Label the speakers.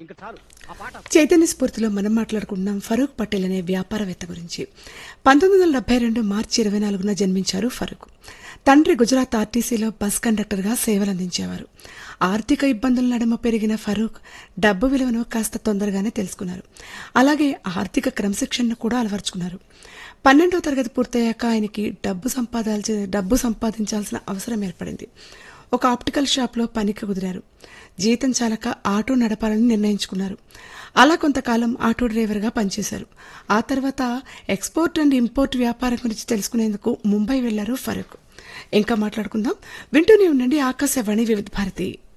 Speaker 1: ఇంకా చాలు ఆ పాట
Speaker 2: చైతన్య స్ఫూర్తిలో మనం మాట్లాడుకుంటున్నాం ఫరూక్ పటేల్ అనే వ్యాపారవేత్త గురించి పంతొమ్మిది వందల డెబ్బై రెండు మార్చి ఇరవై నాలుగున జన్మించారు ఫరూక్ తండ్రి గుజరాత్ ఆర్టీసీలో బస్ కండక్టర్గా సేవలందించేవారు ఆర్థిక ఇబ్బందుల నడుమ పెరిగిన ఫరూక్ డబ్బు విలువను కాస్త తొందరగానే తెలుసుకున్నారు అలాగే ఆర్థిక క్రమశిక్షణను కూడా అలవర్చుకున్నారు పన్నెండో తరగతి పూర్తయ్యాక ఆయనకి డబ్బు సంపాదాల్సి డబ్బు సంపాదించాల్సిన అవసరం ఏర్పడింది ఒక ఆప్టికల్ షాప్లో పనికి కుదిరారు జీతం చాలక ఆటో నడపాలని నిర్ణయించుకున్నారు అలా కొంతకాలం ఆటో డ్రైవర్గా పనిచేశారు ఆ తర్వాత ఎక్స్పోర్ట్ అండ్ ఇంపోర్ట్ వ్యాపారం గురించి తెలుసుకునేందుకు ముంబై వెళ్లారు ఫరూక్ ఇంకా మాట్లాడుకుందాం వింటూనే ఉండండి ఆకాశవాణి వివిధ భారతి